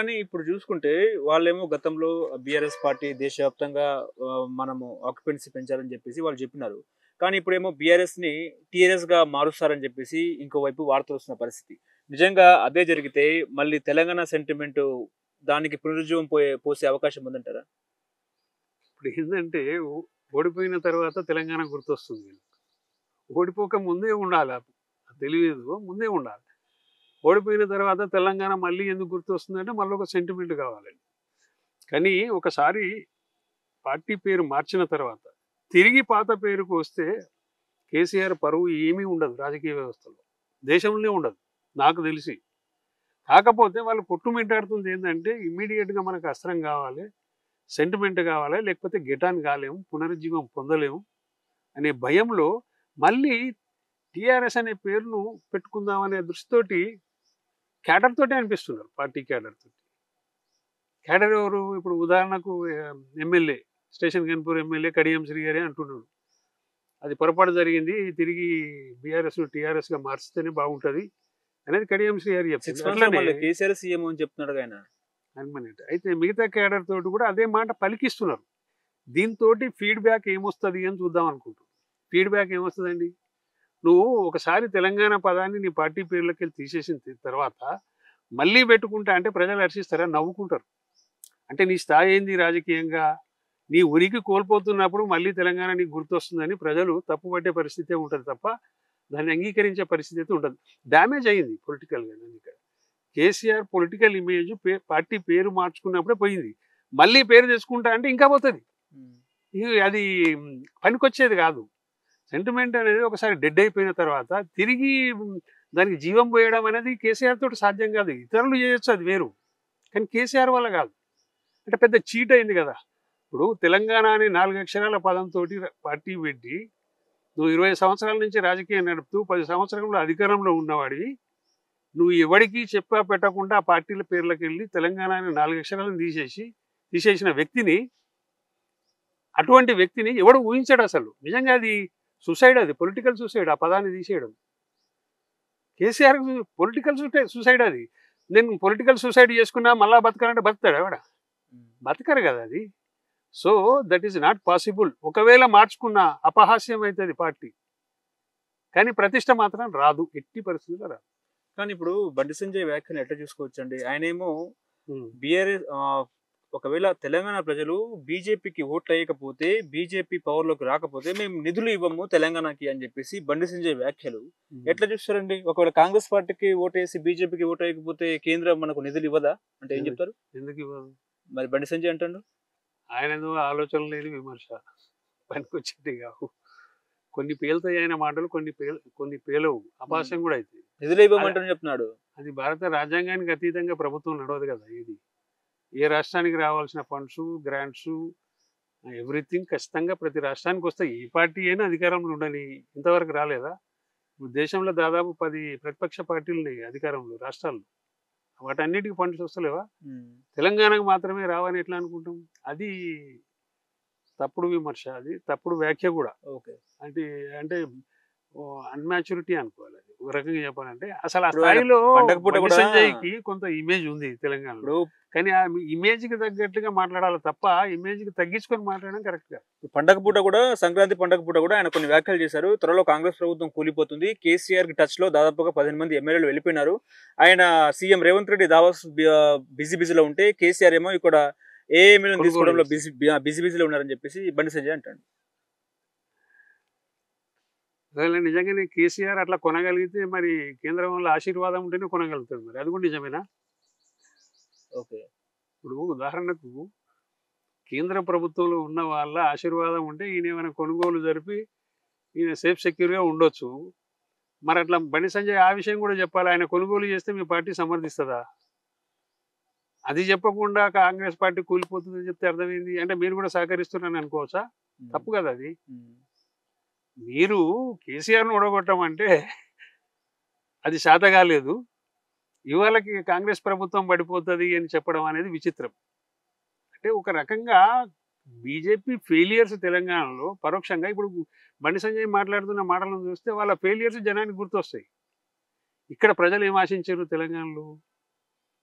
కానీ ఇప్పుడు చూసుకుంటే వాళ్ళేమో గతంలో బీఆర్ఎస్ పార్టీ దేశవ్యాప్తంగా ఆ, మనము ఆక్యుపెన్సీ పెంచాలని చెప్పేసి వాళ్ళు చెప్పినారు కానీ ఇప్పుడేమో బీఆర్ఎస్ ని టీఆర్ఎస్ గా మారుస్తారని చెప్పేసి ఇంకోవైపు వార్తలు వస్తున్న పరిస్థితి నిజంగా అదే జరిగితే మళ్ళీ తెలంగాణ సెంటిమెంట్ దానికి పునరుజ్జీవం పోయే పోసే అవకాశం ఉందంటారా ఇప్పుడు ఏంటంటే ఓ- ఓడిపోయిన తర్వాత తెలంగాణ గుర్తొస్తుంది వీళ్ళకి. ఓడిపోక ముందే ఉండాలి ఆ తెలియదు ముందే ఉండాలి ఓడిపోయిన తర్వాత తెలంగాణ మళ్ళీ ఎందుకు గుర్తొస్తుందంటే మళ్ళీ ఒక సెంటిమెంట్ కావాలి కానీ ఒకసారి పార్టీ పేరు మార్చిన తర్వాత తిరిగి పాత పేరుకు వస్తే కేసీఆర్ పరువు ఏమీ ఉండదు రాజకీయ వ్యవస్థలో దేశంలోనే ఉండదు నాకు తెలిసి కాకపోతే వాళ్ళు కొట్టుమిట్టాడుతుంది ఏంటంటే ఇమ్మీడియట్గా మనకు అస్త్రం కావాలి సెంటిమెంట్ కావాలి లేకపోతే గెటాన్ కాలేము పునరుజ్జీవం పొందలేము అనే భయంలో మళ్ళీ టీఆర్ఎస్ అనే పేరును పెట్టుకుందాం అనే దృష్టితోటి క్యాడర్ తోటే అనిపిస్తున్నారు పార్టీ క్యాడర్ తోటి క్యాడర్ ఎవరు ఇప్పుడు ఉదాహరణకు MLA station Ghanpur MLA Kadiyam Shri గారే అంటున్నాడు అది పొరపాటు జరిగింది తిరిగి బీఆర్ఎస్ టీఆర్ఎస్ గా మార్చితేనే బాగుంటది అనేది కడియం శ్రీ గారు సిక్స్ చెప్తారు మంత్స్ మళ్ళీ కేసీఆర్ సీఎం అని చెప్తున్నాడు ఆయన అన్మనెట్ అయితే మిగతా క్యాడర్ తోటి కూడా అదే మాట పలికిస్తున్నారు దీంతో ఫీడ్బ్యాక్ ఏమొస్తుంది అని చూద్దాం అనుకుంటున్నాం ఫీడ్బ్యాక్ ఏమొస్తుందండి నువ్వు ఒకసారి తెలంగాణ పదాన్ని నీ పార్టీ పేర్లోకి వెళ్ళి తీసేసిన తి- తర్వాత మళ్ళీ పెట్టుకుంటా అంటే ప్రజలు హర్షిస్తారా నవ్వుకుంటారు అంటే నీ స్థాయి ఏంది రాజకీయంగా నీ ఉనికి కోల్పోతున్నప్పుడు మళ్ళీ తెలంగాణ నీకు గుర్తొస్తుందని ప్రజలు తప్పుపట్టే పరిస్థితే ఉంటుంది తప్ప దాన్ని అంగీకరించే పరిస్థితి అయితే ఉండదు డ్యామేజ్ అయింది పొలిటికల్గా ఇక్కడ కేసీఆర్ పొలిటికల్ ఇమేజ్ పే పార్టీ పేరు మార్చుకున్నప్పుడే పోయింది మళ్ళీ పేరు తెచ్చుకుంటా అంటే ఇంకా పోతుంది ఇది అది మ్, పనికొచ్చేది కాదు సెంటిమెంట్ అనేది ఒకసారి డెడ్ అయిపోయిన తర్వాత తిరిగి మ్, దానికి జీవం పోయడం అనేది కేసీఆర్ తోటి సాధ్యం కాదు ఇతరులు చేయొచ్చు అది వేరు కానీ కేసీఆర్ వల్ల కాదు అంటే పెద్ద చీట్ అయింది కదా ఇప్పుడు తెలంగాణ అనే నాలుగు అక్షరాల పదంతో పార్టీ పెట్టి నువ్వు ఇరవై సంవత్సరాల నుంచి రాజకీయం నడుపుతూ పది సంవత్సరంలో అధికారంలో ఉన్నవాడివి నువ్వు ఎవడికి చెప్పా పెట్టకుండా ఆ పార్టీల పేర్లకు వెళ్ళి తెలంగాణ అనే నాలుగు అక్షరాలను తీసేసి తీసేసిన వ్యక్తిని అటువంటి వ్యక్తిని ఎవడు ఊహించాడు అసలు నిజంగా అది సూసైడ్ అది పొలిటికల్ సూసైడ్ ఆ పదాన్ని తీసేయడం కేసీఆర్ పొలిటికల్ సూసైడ్ అది నేను పొలిటికల్ సూసైడ్ చేసుకున్నా మళ్ళా బతకాలంటే బతుకుతాడు ఎవడ బతకరు కదా అది so that is not possible ఒకవేళ మార్చుకున్న అపహాస్యం అవుతుంది పార్టీ కానీ ప్రతిష్ట మాత్రం రాదు ఎట్టి పరిస్థితుల్లో రాదు కానీ ఇప్పుడు బండి సంజయ్ వ్యాఖ్యను ఎట్లా చూసుకోవచ్చండి ఆయనేమో ఉమ్. బీఆర్ఎస్ ఒకవేళ తెలంగాణ ప్రజలు బీజేపీకి ఓట్లు వేయకపోతే బీజేపీ పవర్ లోకి రాకపోతే మేము నిధులు ఇవ్వము తెలంగాణకి అని చెప్పేసి బండి సంజయ్ వ్యాఖ్యలు ఎట్లా చూస్తారండి ఒకవేళ కాంగ్రెస్ పార్టీకి ఓటేసి బీజేపీకి ఓటు వేయకపోతే కేంద్రం మనకు నిధులు ఇవ్వదా అంటే ఏం చెప్తారు ఎందుకు ఇవ్వదు మరి బండి సంజయ్ అంటాడు ఆయన ఏదో ఆలోచన లేని విమర్శ పనికొచ్చేటి కావు కొన్ని పేలుతాయి ఆయన మాటలు కొన్ని పేల కొన్ని పేలవు అపాస్యం కూడా అవుతాయి నిధులు ఇవ్వమంటారని చెప్తున్నాడు అది భారత రాజ్యాంగానికి అతీతంగా ప్రభుత్వం నడవదు కదా ఇది ఏ రాష్ట్రానికి రావాల్సిన ఫండ్స్ గ్రాంట్స్ ఎవ్రీథింగ్ ఖచ్చితంగా ప్రతి రాష్ట్రానికి వస్తాయి ఏ పార్టీ అయినా అధికారంలో ఉండని ఇంతవరకు రాలేదా ఇప్పుడు దేశంలో దాదాపు పది ప్రతిపక్ష పార్టీలు ఉన్నాయి అధికారంలో రాష్ట్రాల్లో వాటన్నిటికి ఫండ్స్ వస్తలేవా తెలంగాణకు మాత్రమే రావని ఎట్లా అనుకుంటాం అది తప్పుడు విమర్శ అది తప్పుడు వ్యాఖ్య కూడా ఓకే అంటే అంటే అన్మాచ్యూరిటీ అనుకోవాలి అది ఒక రకంగా చెప్పాలంటే అసలు ఆ ఇప్పుడు ఆయన స్థాయిలో పండగ పూట బండి కూడా- సంజయ్కి కొంత ఇమేజ్ ఉంది తెలంగాణలో ఇప్పుడు కానీ ఆ ఇమేజ్ కి తగ్గట్టుగా మాట్లాడాలి తప్ప ఇమేజ్ కి తగ్గించుకొని మాట్లాడడం కరెక్ట్ గా పండగ పూట కూడా సంక్రాంతి పండగ పూట కూడా ఆయన కొన్ని వ్యాఖ్యలు చేశారు త్వరలో కాంగ్రెస్ ప్రభుత్వం కూలిపోతుంది కేసీఆర్ కి టచ్ లో దాదాపుగా పదిహేను మంది ఎమ్మెల్యేలు వెళ్ళిపోయినారు ఆయన CM Revanth Reddy Davos busy బిజీలో ఉంటే కేసీఆర్ ఏమో ఇక్కడ ఏ ఎమ్మెల్యేలు కొనుగోలు తీసుకోవడంలో బిజీ బిజీ బిజీలో ఉన్నారని చెప్పేసి బండి సంజయ్ అంటాడు ఒకవేళ నిజంగానే కేసీఆర్ అట్లా కొనగలిగితే మరి కేంద్రం వల్ల ఆశీర్వాదం ఉంటేనే కొనగలుగుతాడు మరి అది కూడా నిజమేనా ఓకే ఇప్పుడు ఉదాహరణకు కేంద్ర ప్రభుత్వంలో ఉన్న వాళ్ళ ఆశీర్వాదం ఉంటే ఈయన ఏమైనా కొనుగోలు జరిపి ఈయన సేఫ్ సెక్యూర్గా ఉండొచ్చు మరి అట్లా బండి సంజయ్ ఆ విషయం కూడా చెప్పాలి ఆయన కొనుగోలు చేస్తే మీ పార్టీ సమర్థిస్తుందా అది చెప్పకుండా కాంగ్రెస్ పార్టీ కూలిపోతుందని చెప్తే అర్థమైంది అంటే మీరు కూడా సహకరిస్తున్నారని అనుకోవచ్చా తప్పు కదా అది మీరు కేసీఆర్ను ఓడగొట్టమంటే అది శాత కాలేదు ఇవాళకి కాంగ్రెస్ ప్రభుత్వం పడిపోతుంది అని చెప్పడం అనేది విచిత్రం అంటే ఒక రకంగా బీజేపీ ఫెయిలియర్స్ తెలంగాణలో పరోక్షంగా ఇప్పుడు బండి సంజయ్ మాట్లాడుతున్న మాటలను చూస్తే వాళ్ళ ఫెయిలియర్స్ జనానికి గుర్తొస్తాయి ఇక్కడ ప్రజలు ఏం ఆశించారు తెలంగాణలో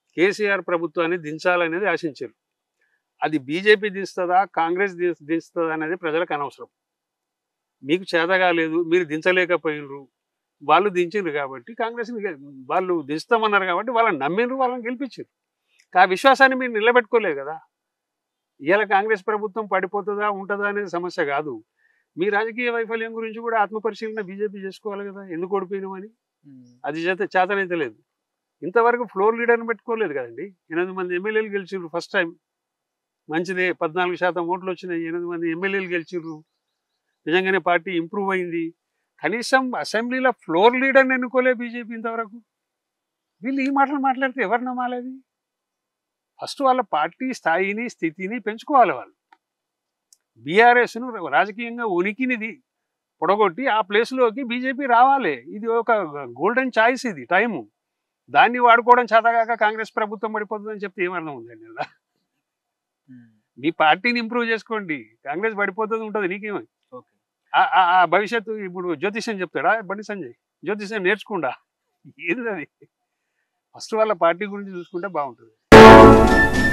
కేసీఆర్ ప్రభుత్వాన్ని దించాలనేది ఆశించారు అది బీజేపీ దించుతుందా కాంగ్రెస్ దించ- దించుతుందా అనేది ప్రజలకు అనవసరం మీకు చేత కాలేదు మీరు దించలేకపోయినరు వాళ్ళు దించారు కాబట్టి కాంగ్రెస్ని గె- వాళ్ళు దించుతామన్నారు కాబట్టి వాళ్ళని నమ్మినరు వాళ్ళని గెలిపించారు ఆ విశ్వాసాన్ని మీరు నిలబెట్టుకోలేదు కదా ఇవాళ కాంగ్రెస్ ప్రభుత్వం పడిపోతుందా ఉంటుందా అనేది సమస్య కాదు మీ రాజకీయ వైఫల్యం గురించి కూడా ఆత్మపరిశీలన బీజేపీ చేసుకోవాలి కదా ఎందుకు ఓడిపోయినామని అది చేత చేతనైతే లేదు ఇంతవరకు ఫ్లోర్ లీడర్ని పెట్టుకోలేదు కదండి ఎనిమిది మంది ఎమ్మెల్యేలు గెలిచిర్రు ఫస్ట్ టైం మంచిదే పద్నాలుగు శాతం ఓట్లు వచ్చినాయి ఎనిమిది మంది ఎమ్మెల్యేలు గెలిచిర్రు నిజంగానే పార్టీ ఇంప్రూవ్ అయింది కనీసం అసెంబ్లీలో ఫ్లోర్ లీడర్ని ఎన్నుకోలే బీజేపీ ఇంతవరకు వీళ్ళు ఈ మాటలు మాట్లాడితే ఎవరు నమ్మాలి ఫస్ట్ వాళ్ళ పార్టీ స్థాయిని స్థితిని పెంచుకోవాలి వాళ్ళు బీఆర్ఎస్ను రాజకీయంగా ఉనికినిది పొడగొట్టి ఆ ప్లేస్లోకి బీజేపీ రావాలి ఇది ఒక గోల్డెన్ ఛాయిస్ ఇది టైము దాన్ని వాడుకోవడం చేతగాక కాంగ్రెస్ ప్రభుత్వం పడిపోతుందని చెప్తే ఏమర్థం ఉందండి అలా మీ పార్టీని ఇంప్రూవ్ చేసుకోండి కాంగ్రెస్ పడిపోతుంది ఉంటుంది నీకేమో ఓకే ఆ- ఆ- ఆ భవిష్యత్తు ఇప్పుడు జ్యోతిష్యం చెప్తాడా బండి సంజయ్ జ్యోతిష్యం నేర్చుకుండా ఏంది అది ఫస్ట్ వాళ్ళ పార్టీ గురించి చూసుకుంటే బాగుంటుంది